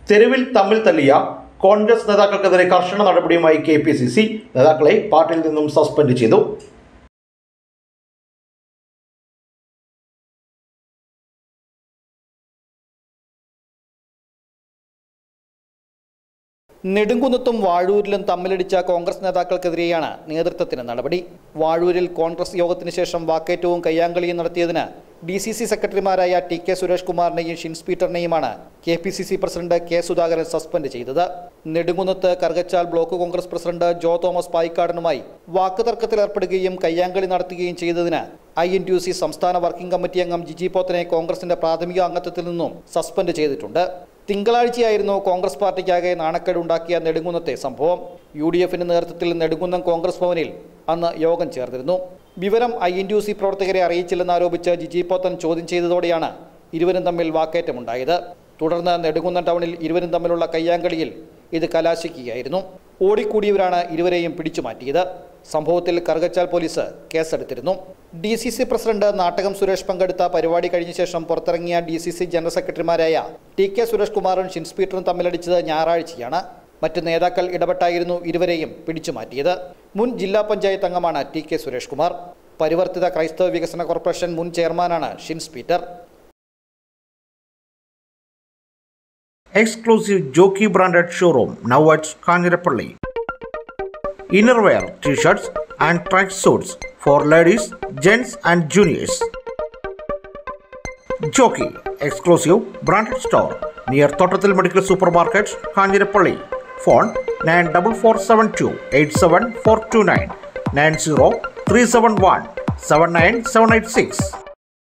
തെരുവിൽ തമ്മിൽ തല്ലിയ കോൺഗ്രസ് നേതാക്കൾക്കെതിരെ കർശന നടപടിയുമായി കെ പി സി സി നേതാക്കളെ പാർട്ടിയിൽ നിന്നും സസ്പെൻഡ് ചെയ്തു നെടുങ്കുന്നത്തും വാഴൂരിലും തമ്മിലടിച്ച കോൺഗ്രസ് നേതാക്കൾക്കെതിരെയാണ് നേതൃത്വത്തിന് നടപടി വാഴൂരിൽ കോൺഗ്രസ് യോഗത്തിന് ശേഷം വാക്കേറ്റവും കയ്യാങ്കളിയും നടത്തിയതിന് ഡി സി സി സെക്രട്ടറിമാരായ ടി കെ സുരേഷ് കുമാറിനെയും ഷിൻസ് പീറ്ററിനെയുമാണ് K P C C president K Sudhakaran suspend ചെയ്തത് നെടുങ്കുന്നത്ത് Karukachal block Congress president Jo Thomas പായിക്കാടനുമായി വാക്കുതർക്കത്തിൽ ഏർപ്പെടുകയും കയ്യാങ്കളി നടത്തുകയും ചെയ്തതിന് I N T U C സംസ്ഥാന വർക്കിംഗ് കമ്മിറ്റി അംഗം ജിജി പോത്തനെ കോൺഗ്രസിന്റെ പ്രാഥമിക അംഗത്വത്തിൽ നിന്നും സസ്പെൻഡ് ചെയ്തിട്ടുണ്ട് തിങ്കളാഴ്ചയായിരുന്നു കോൺഗ്രസ് പാർട്ടിക്കാകെ നാണക്കേടുണ്ടാക്കിയ നെടുങ്കുന്നത്തെ സംഭവം യു ഡി എഫിന്റെ നേതൃത്വത്തിൽ നെടുങ്കുന്നം കോൺഗ്രസ് ഭവനിൽ അന്ന് യോഗം ചേർന്നിരുന്നു വിവരം ഐ എൻ യു സി പ്രവർത്തകരെ അറിയിച്ചില്ലെന്നാരോപിച്ച് ജിജി പോത്തൻ ചോദ്യം ചെയ്തതോടെയാണ് ഇരുവരും തമ്മിൽ വാക്കേറ്റമുണ്ടായത് തുടർന്ന് നെടുങ്കുന്നം ടൗണിൽ ഇരുവരും തമ്മിലുള്ള കയ്യാങ്കളിയിൽ ഇത് കലാശിക്കുകയായിരുന്നു ഓടിക്കൂടിയവരാണ് ഇരുവരെയും പിടിച്ചു മാറ്റിയത് സംഭവത്തിൽ കറുകച്ചാൽ പോലീസ് കേസെടുത്തിരുന്നു D C C president Nattakam Suresh പങ്കെടുത്ത പരിപാടി കഴിഞ്ഞ ശേഷം പുറത്തിറങ്ങിയ ഡി സി സി ജനറൽ സെക്രട്ടറിമാരായ ടി കെ സുരേഷ് കുമാറും ഷിൻസ് പീറ്ററും തമ്മിലടിച്ചത് ഞായറാഴ്ചയാണ് മറ്റ് നേതാക്കൾ ഇടപെട്ടായിരുന്നു ഇരുവരെയും പിടിച്ചു മാറ്റിയത് മുൻ ജില്ലാ പഞ്ചായത്ത് അംഗമാണ് ടി കെ സുരേഷ് കുമാർ പരിവർത്തിത ക്രൈസ്തവ വികസന കോർപ്പറേഷൻ മുൻ ചെയർമാനാണ് Shins Peter exclusive Jockey branded showroom now at Kanjirapalli. Innerwear, t-shirts and track suits for ladies, gents and juniors. Jockey, exclusive branded store near Totatil Medical Supermarket, Kanjirapalli. Phone 94472 87429 90 371 79786.